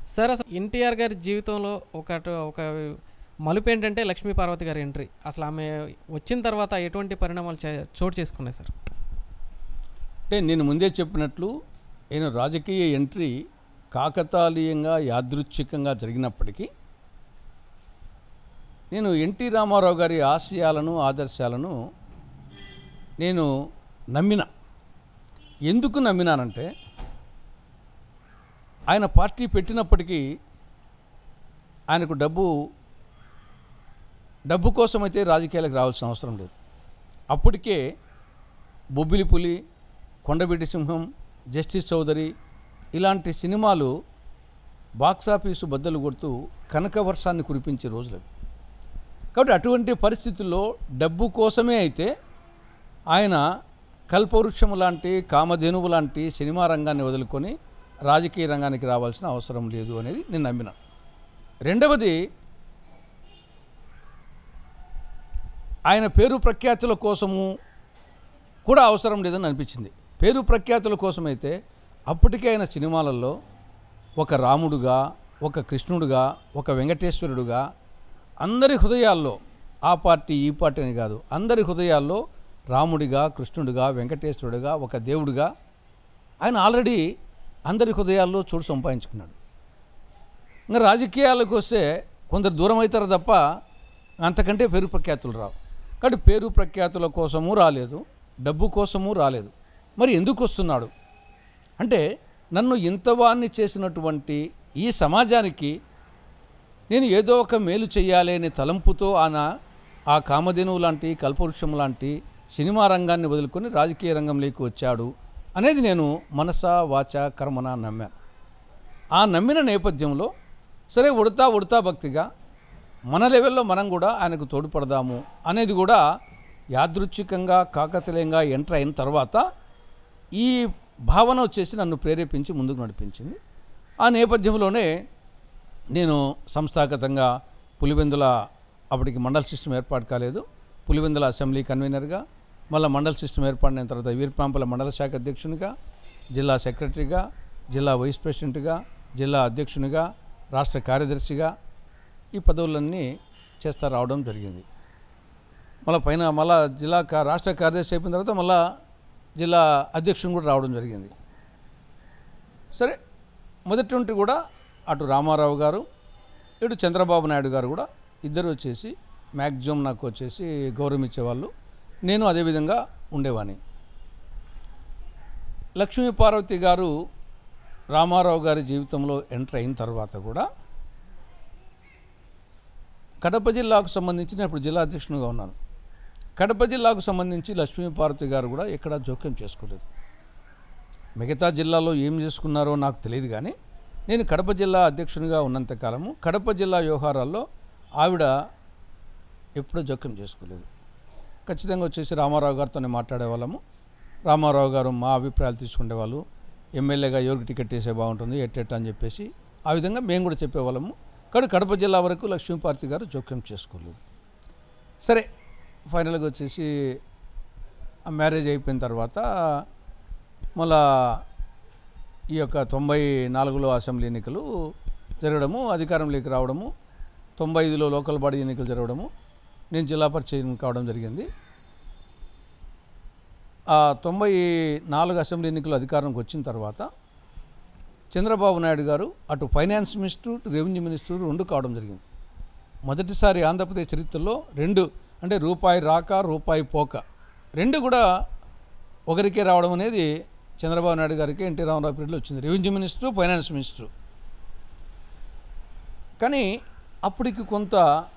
Sir అసలు ఎన్టీఆర్ గారి జీవితంలో ఒక ఒక మలుపు ఏంటంటే లక్ష్మీ పార్వతి గారి ఎంట్రీ అసలు ఆమె వచ్చిన తర్వాత ఎటువంటి పరిణామాలు చే- చోటు చేసుకున్నాయి సార్ అంటే నేను ముందే చెప్పినట్లు నేను రాజకీయ ఎంట్రీ కాకతాళీయంగా యాదృచ్ఛికంగా జరిగినప్పటికీ నేను ఎన్టీ రామారావు గారి ఆశయాలను ఆదర్శాలను నేను నమ్మిన ఎందుకు నమ్మినానంటే ఆయన పార్టీ పెట్టినప్పటికీ ఆయనకు డబ్బు డబ్బు కోసమైతే రాజకీయాలకు రావాల్సిన అవసరం లేదు అప్పటికే బొబ్బిలి పులి కొండబిడ్డి సింహం జస్టిస్ చౌదరి ఇలాంటి సినిమాలు బాక్సాఫీసు బద్దలు కొడుతూ కనక వర్షాన్ని కురిపించే రోజులు కాబట్టి అటువంటి పరిస్థితుల్లో డబ్బు కోసమే అయితే ఆయన కల్పవృక్షము లాంటి కామధేనువు లాంటి సినిమా రంగాన్ని వదులుకొని రాజకీయ రంగానికి రావాల్సిన అవసరం లేదు అనేది నేను నమ్మిన రెండవది ఆయన పేరు ప్రఖ్యాతుల కోసము కూడా అవసరం లేదని అనిపించింది పేరు ప్రఖ్యాతుల కోసమైతే అప్పటికే ఆయన సినిమాలలో ఒక రాముడుగా ఒక కృష్ణుడుగా ఒక వెంకటేశ్వరుడుగా అందరి హృదయాల్లో ఆ పార్టీ ఈ పార్టీ అని కాదు అందరి హృదయాల్లో రాముడిగా కృష్ణుడిగా వెంకటేశ్వరుడిగా ఒక దేవుడిగా ఆయన ఆల్రెడీ అందరి హృదయాల్లో చోటు సంపాదించుకున్నాడు ఇంకా రాజకీయాలకు వస్తే కొందరు దూరం అవుతారు తప్ప అంతకంటే పేరు ప్రఖ్యాతులు రావు కాబట్టి పేరు ప్రఖ్యాతుల కోసము రాలేదు డబ్బు కోసము రాలేదు మరి ఎందుకు వస్తున్నాడు అంటే నన్ను ఇంతవాన్ని చేసినటువంటి ఈ సమాజానికి నేను ఏదో ఒక మేలు చేయాలి అనే తలంపుతో ఆయన ఆ కామధేనువు లాంటి కల్పవృక్షం లాంటి సినిమా రంగాన్ని వదులుకొని రాజకీయ రంగంలోకి వచ్చాడు అనేది నేను మనస వాచ కర్మన నమ్మాను ఆ నమ్మిన నేపథ్యంలో సరే ఉడతా ఉడతా భక్తిగా మన లెవెల్లో మనం కూడా ఆయనకు తోడ్పడదాము అనేది కూడా యాదృచ్ఛికంగా కాకతీయంగా ఎంటర్ అయిన తర్వాత ఈ భావన వచ్చేసి నన్ను ప్రేరేపించి ముందుకు నడిపించింది ఆ నేపథ్యంలోనే నేను సంస్థాగతంగా పులివెందుల అప్పటికి మండల సిస్టమ్ ఏర్పాటు కాలేదు పులివెందుల అసెంబ్లీ కన్వీనర్గా మళ్ళీ మండల సిస్టమ్ ఏర్పడిన తర్వాత వీర్పాంపల మండల శాఖ అధ్యక్షునిగా జిల్లా సెక్రటరీగా జిల్లా వైస్ ప్రెసిడెంట్గా జిల్లా అధ్యక్షునిగా రాష్ట్ర కార్యదర్శిగా ఈ పదవులన్నీ చేస్తా రావడం జరిగింది మళ్ళీ పైన మళ్ళా జిల్లా కా- రాష్ట్ర కార్యదర్శి అయిపోయిన తర్వాత మళ్ళా జిల్లా అధ్యక్షుని కూడా రావడం జరిగింది సరే మొదటి నుండి కూడా అటు రామారావు గారు ఇటు చంద్రబాబు నాయుడు గారు కూడా ఇద్దరు వచ్చేసి మ్యాక్సిమం నాకు వచ్చేసి గౌరవం ఇచ్చేవాళ్ళు నేను అదేవిధంగా ఉండేవాని లక్ష్మీ పార్వతి గారు రామారావు గారి జీవితంలో ఎంటర్ అయిన తర్వాత కూడా కడప జిల్లాకు సంబంధించి నేను ఇప్పుడు జిల్లా అధ్యక్షునిగా ఉన్నాను కడప జిల్లాకు సంబంధించి లక్ష్మీ పార్వతి గారు కూడా ఎక్కడా జోక్యం చేసుకోలేదు మిగతా జిల్లాలో ఏం చేసుకున్నారో నాకు తెలియదు కానీ నేను కడప జిల్లా అధ్యక్షునిగా ఉన్నంతకాలము కడప జిల్లా వ్యవహారాల్లో ఆవిడ ఎప్పుడూ జోక్యం చేసుకోలేదు ఖచ్చితంగా వచ్చేసి రామారావు గారితోనే మాట్లాడేవాళ్ళము రామారావు గారు మా అభిప్రాయాలు తీసుకునేవాళ్ళు ఎమ్మెల్యేగా ఎవరికి టికెట్ వేసే బాగుంటుంది ఎట్టెట్ట అని చెప్పేసి ఆ విధంగా మేము కూడా చెప్పేవాళ్ళము కానీ కడప జిల్లా వరకు లక్ష్మీపార్తి గారు జోక్యం చేసుకోలేదు సరే ఫైనల్గా వచ్చేసి ఆ మ్యారేజ్ అయిపోయిన తర్వాత మళ్ళా ఈ యొక్క తొంభై నాలుగులో అసెంబ్లీ ఎన్నికలు జరగడము అధికారంలోకి రావడము తొంభై ఐదులో లోకల్ బాడీ ఎన్నికలు జరగడము నేను జిల్లా పరిచయం కావడం జరిగింది ఆ తొంభై నాలుగు అసెంబ్లీ ఎన్నికలు అధికారంకి వచ్చిన తర్వాత చంద్రబాబు నాయుడు గారు అటు ఫైనాన్స్ మినిస్టర్ ఇటు రెవెన్యూ మినిస్టర్ రెండు కావడం జరిగింది మొదటిసారి ఆంధ్రప్రదేశ్ చరిత్రలో రెండు అంటే రూపాయి రాక రూపాయి పోక రెండు కూడా ఒకరికే రావడం అనేది చంద్రబాబు నాయుడు గారికి ఎన్టీ రామారావు పీరియడ్లో వచ్చింది రెవెన్యూ మినిస్టర్ ఫైనాన్స్ మినిస్టర్ కానీ అప్పటికి కొంత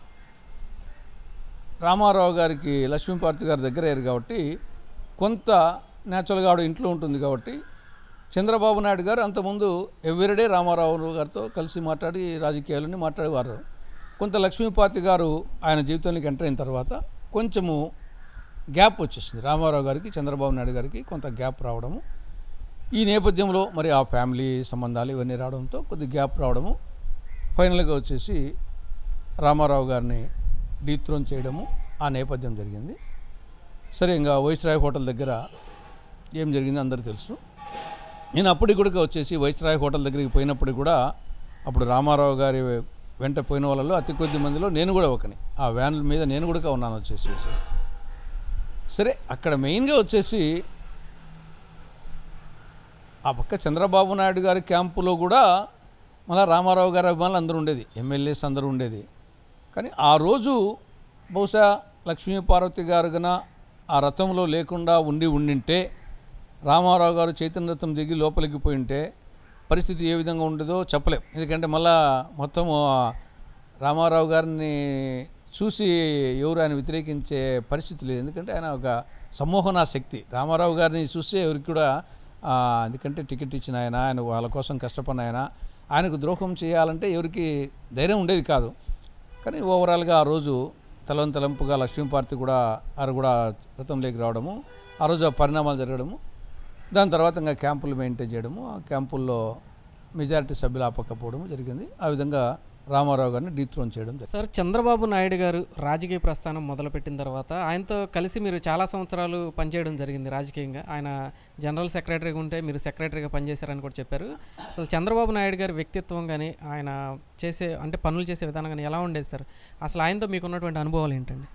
రామారావు గారికి లక్ష్మీపార్తి గారి దగ్గర అయ్యారు కాబట్టి కొంత న్యాచురల్గా ఆవిడ ఇంట్లో ఉంటుంది కాబట్టి చంద్రబాబు నాయుడు గారు అంతకుముందు ఎవ్రీడే రామారావు గారితో కలిసి మాట్లాడి రాజకీయాలని మాట్లాడేవారు కొంత లక్ష్మీపార్తి గారు ఆయన జీవితంలోకి ఎంటర్ అయిన తర్వాత కొంచెము గ్యాప్ వచ్చేసింది రామారావు గారికి చంద్రబాబు నాయుడు గారికి కొంత గ్యాప్ రావడము ఈ నేపథ్యంలో మరి ఆ ఫ్యామిలీ సంబంధాలు ఇవన్నీ రావడంతో కొద్ది గ్యాప్ రావడము ఫైనల్గా వచ్చేసి రామారావు గారిని డీత్రోన్ చేయడము ఆ నేపథ్యం జరిగింది సరే ఇంకా వైస్రాయ్ హోటల్ దగ్గర ఏం జరిగిందో అందరికీ తెలుసు నేను అప్పటికి కూడా వచ్చేసి వైస్రాయ్ హోటల్ దగ్గరికి పోయినప్పుడు కూడా అప్పుడు రామారావు గారి వెంట పోయిన వాళ్ళలో అతి కొద్ది మందిలో నేను కూడా ఒకని ఆ వ్యాన్ల మీద నేను కూడా ఉన్నాను వచ్చేసి సరే అక్కడ మెయిన్గా వచ్చేసి ఆ పక్క చంద్రబాబు నాయుడు గారి క్యాంపులో కూడా మళ్ళీ రామారావు గారి అభిమానులు అందరూ ఉండేది ఎమ్మెల్యేస్ అందరూ ఉండేది కానీ ఆ రోజు బహుశా లక్ష్మీపార్వతి గారు గన ఆ రథంలో లేకుండా ఉండి ఉండింటే రామారావు గారు చైతన్య రథం దిగి లోపలికి పోయి ఉంటే పరిస్థితి ఏ విధంగా ఉండదో చెప్పలేం ఎందుకంటే మళ్ళా మొత్తం రామారావు గారిని చూసి ఎవరు ఆయన వ్యతిరేకించే పరిస్థితి లేదు ఎందుకంటే ఆయన ఒక సమ్మోహన శక్తి రామారావు గారిని చూస్తే ఎవరికి కూడా ఆ, ఎందుకంటే టికెట్ ఇచ్చిన ఆయన ఆయన వాళ్ళ కోసం కష్టపడిన ఆయన ఆయనకు ద్రోహం చేయాలంటే ఎవరికి ధైర్యం ఉండేది కాదు కానీ ఓవరాల్గా ఆ రోజు తలంతలంపుగా లక్ష్మీపార్తి కూడా వారు కూడా రథంలోకి రావడము ఆ రోజు ఆ పరిణామాలు జరగడము దాని తర్వాత ఇంకా క్యాంపులు మెయింటైన్ చేయడము ఆ క్యాంపుల్లో మెజారిటీ సభ్యులు ఆపకపోవడము జరిగింది ఆ విధంగా రామారావు గారిని డీత్రోన్ చేయడం జరిగింది సార్ చంద్రబాబు నాయుడు గారు రాజకీయ ప్రస్థానం మొదలుపెట్టిన తర్వాత ఆయనతో కలిసి మీరు చాలా సంవత్సరాలు పనిచేయడం జరిగింది రాజకీయంగా ఆయన జనరల్ సెక్రటరీగా ఉంటే మీరు సెక్రటరీగా పనిచేశారని కూడా చెప్పారు అసలు చంద్రబాబు నాయుడు గారి వ్యక్తిత్వం కానీ ఆయన చేసే అంటే పనులు చేసే విధానం కానీ ఎలా ఉండేది సార్ అసలు ఆయనతో మీకు ఉన్నటువంటి అనుభవాలు ఏంటండి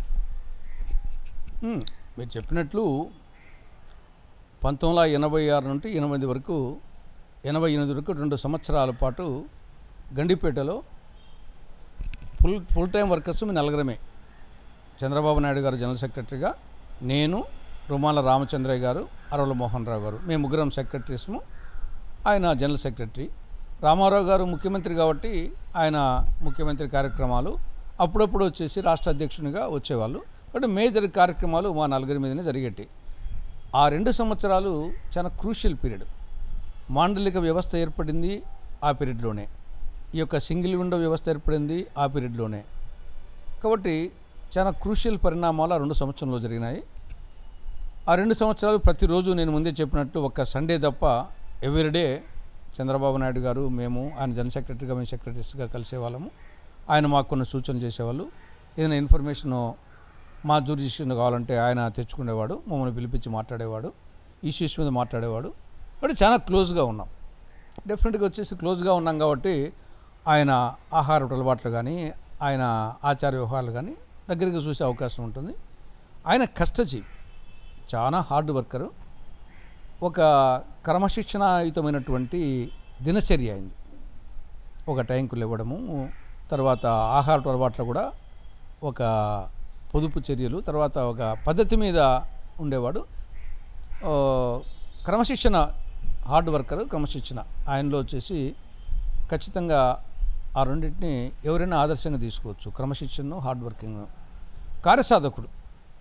మ్మ్. మీరు చెప్పినట్లు పంతొమ్మిది వందల ఎనభై ఆరు నుండి ఎనిమిది వరకు ఎనభై ఎనిమిది వరకు రెండు సంవత్సరాల పాటు గండిపేటలో ఫుల్ ఫుల్ టైం వర్కర్స్ మీ నలుగురమే చంద్రబాబు నాయుడు గారు జనరల్ సెక్రటరీగా నేను రుమాల రామచంద్రయ్య గారు అరవల మోహన్ రావు గారు మేము ముగ్గురం సెక్రటరీస్ము ఆయన జనరల్ సెక్రటరీ రామారావు గారు ముఖ్యమంత్రి కాబట్టి ఆయన ముఖ్యమంత్రి కార్యక్రమాలు అప్పుడప్పుడు వచ్చేసి రాష్ట్ర అధ్యక్షునిగా వచ్చేవాళ్ళు బట్ మేజర్ కార్యక్రమాలు మా నలుగురి మీదనే జరిగేటి ఆ రెండు సంవత్సరాలు చాలా క్రూషియల్ పీరియడ్ మాండలిక వ్యవస్థ ఏర్పడింది ఆ పీరియడ్లోనే ఈ యొక్క సింగిల్ విండో వ్యవస్థ ఏర్పడింది ఆ పీరియడ్లోనే కాబట్టి చాలా క్రూషియల్ పరిణామాలు ఆ రెండు సంవత్సరంలో జరిగినాయి ఆ రెండు సంవత్సరాలు ప్రతిరోజు నేను ముందే చెప్పినట్టు ఒక సండే తప్ప ఎవ్రీడే చంద్రబాబు నాయుడు గారు మేము ఆయన జనరల్ సెక్రటరీగా మేము సెక్రటరీస్గా కలిసేవాళ్ళము ఆయన మాకు కొన్ని సూచనలు చేసేవాళ్ళు ఏదైనా ఇన్ఫర్మేషన్ మా జూరిడిక్షన్ కావాలంటే ఆయన తెచ్చుకునేవాడు మమ్మల్ని పిలిపించి మాట్లాడేవాడు ఇష్యూస్ మీద మాట్లాడేవాడు బట్ చాలా క్లోజ్గా ఉన్నాం డెఫినెట్గా వచ్చేసి క్లోజ్గా ఉన్నాం కాబట్టి ఆయన ఆహార అలవాట్లు కానీ ఆయన ఆచార వ్యవహారాలు కానీ దగ్గరికి చూసే అవకాశం ఉంటుంది ఆయన కష్టజీవి చాలా హార్డ్ వర్కరు ఒక క్రమశిక్షణాయుతమైనటువంటి దినచర్య అయింది ఒక టైంకులు ఇవ్వడము తర్వాత ఆహార అలవాట్లు కూడా ఒక పొదుపు చర్యలు తర్వాత ఒక పద్ధతి మీద ఉండేవాడు ఆ, క్రమశిక్షణ హార్డ్ వర్కర్ క్రమశిక్షణ ఆయనలో వచ్చేసి ఖచ్చితంగా ఆ రెండింటిని ఎవరైనా ఆదర్శంగా తీసుకోవచ్చు క్రమశిక్షణను హార్డ్ వర్కింగ్ కార్యసాధకుడు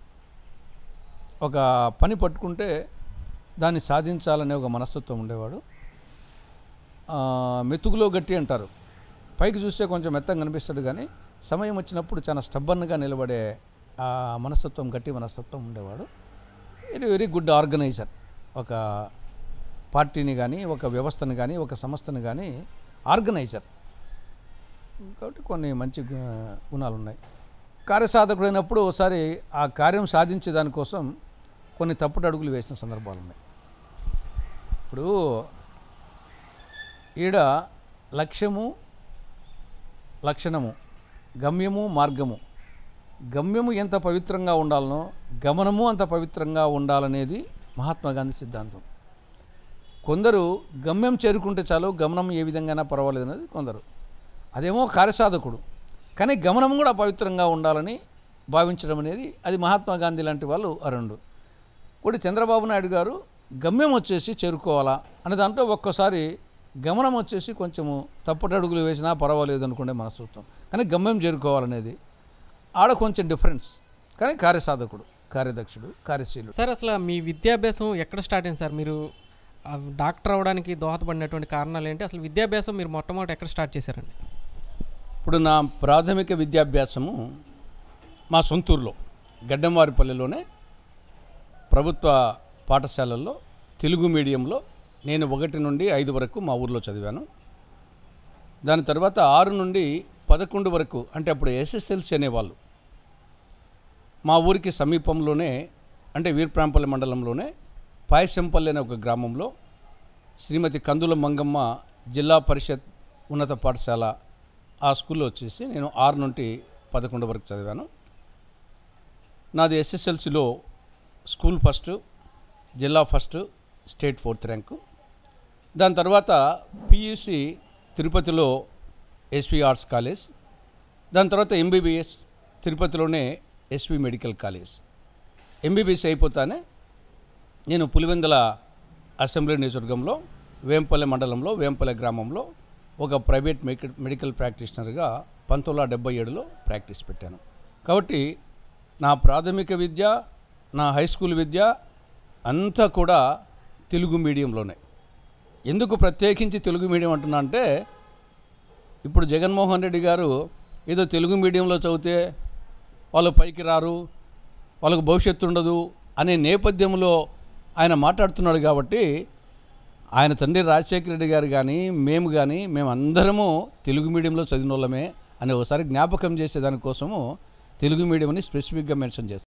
ఒక పని పట్టుకుంటే దాన్ని సాధించాలనే ఒక మనస్తత్వం ఉండేవాడు ఆ, మెతుకులో గట్టి అంటారు పైకి చూస్తే కొంచెం మెత్తంగా కనిపిస్తాడు కానీ సమయం వచ్చినప్పుడు చాలా స్టబ్బన్గా నిలబడే ఆ మనస్తత్వం గట్టి మనస్తత్వం ఉండేవాడు వెరీ వెరీ గుడ్ ఆర్గనైజర్ ఒక పార్టీని కానీ ఒక వ్యవస్థను కానీ ఒక సంస్థను కానీ ఆర్గనైజర్ కాబట్టి కొన్ని మంచి గు- గుణాలు ఉన్నాయి కార్యసాధకుడైనప్పుడు ఒకసారి ఆ కార్యం సాధించే దానికోసం కొన్ని తప్పుడు అడుగులు వేసిన సందర్భాలు ఉన్నాయి ఇప్పుడు ఈడ లక్ష్యము లక్షణము గమ్యము మార్గము గమ్యము ఎంత పవిత్రంగా ఉండాలనో గమనము అంత పవిత్రంగా ఉండాలనేది మహాత్మా గాంధీ సిద్ధాంతం కొందరు గమ్యం చేరుకుంటే చాలు గమనం ఏ విధంగానే పర్వాలేదు అనేది కొందరు అదేమో కార్యసాధకుడు కానీ గమనం కూడా పవిత్రంగా ఉండాలని భావించడం అనేది అది మహాత్మా గాంధీ లాంటి వాళ్ళు ఆ రెండు కూడా చంద్రబాబు నాయుడు గారు గమ్యం వచ్చేసి చేరుకోవాలా అనే దాంట్లో ఒక్కోసారి గమనం వచ్చేసి కొంచెము తప్పటి అడుగులు వేసినా పర్వాలేదు అనుకునే మనస్తత్వం కానీ గమ్యం చేరుకోవాలనేది ఆడ కొంచెం డిఫరెన్స్ కానీ కార్యసాధకుడు కార్యదక్షుడు కార్యశీలుడు సార్ అసలు మీ విద్యాభ్యాసం ఎక్కడ స్టార్ట్ అయింది సార్ మీరు ఆ డాక్టర్ అవ్వడానికి దోహదపడినటువంటి కారణాలు ఏంటి అసలు విద్యాభ్యాసం మీరు మొట్టమొదటి ఎక్కడ స్టార్ట్ చేశారండి ఇప్పుడు నా ప్రాథమిక విద్యాభ్యాసము మా సొంతూరులో గడ్డంవారిపల్లెలోనే ప్రభుత్వ పాఠశాలల్లో తెలుగు మీడియంలో నేను ఒకటి నుండి ఐదు వరకు మా ఊర్లో చదివాను దాని తర్వాత ఆరు నుండి పదకొండు వరకు అంటే అప్పుడు ఎస్ఎస్ఎల్సి అనేవాళ్ళు మా ఊరికి సమీపంలోనే అంటే వీర్ప్రాంపల్లి మండలంలోనే పాయసంపల్లి అనే ఒక గ్రామంలో శ్రీమతి కందుల మంగమ్మ జిల్లా పరిషత్ ఉన్నత పాఠశాల ఆ స్కూల్లో వచ్చేసి నేను ఆరు నుండి పదకొండు వరకు చదివాను నాది ఎస్ఎస్ఎల్సిలో స్కూల్ ఫస్ట్ జిల్లా ఫస్ట్ స్టేట్ ఫోర్త్ ర్యాంకు దాని తర్వాత పియూసి తిరుపతిలో ఎస్వి ఆర్ట్స్ కాలేజ్ దాని తర్వాత ఎంబీబీఎస్ తిరుపతిలోనే ఎస్వి మెడికల్ కాలేజ్ ఎంబీబీఎస్ అయిపోతానే నేను పులివెందుల అసెంబ్లీ నియోజకవర్గంలో వేంపల్లె మండలంలో వేంపల్లె గ్రామంలో ఒక ప్రైవేట్ మెడికల్ మెడికల్ ప్రాక్టీషనర్గా పంతొమ్మిది వందల డెబ్బై ఏడులో ప్రాక్టీస్ పెట్టాను కాబట్టి నా ప్రాథమిక విద్య నా హై స్కూల్ విద్య అంతా కూడా తెలుగు మీడియంలోనే ఎందుకు ప్రత్యేకించి తెలుగు మీడియం అంటున్నా అంటే ఇప్పుడు జగన్మోహన్ రెడ్డి గారు ఏదో తెలుగు మీడియంలో చదివితే వాళ్ళు పైకి రారు వాళ్ళకు భవిష్యత్తు ఉండదు అనే నేపథ్యంలో ఆయన మాట్లాడుతున్నాడు కాబట్టి ఆయన తండ్రి రాజశేఖర రెడ్డి గారు కానీ మేము కానీ మేము అందరము తెలుగు మీడియంలో చదివిన వాళ్ళమే అని ఒకసారి జ్ఞాపకం చేసేదానికోసము తెలుగు మీడియంని స్పెసిఫిక్గా మెన్షన్ చేస్తాం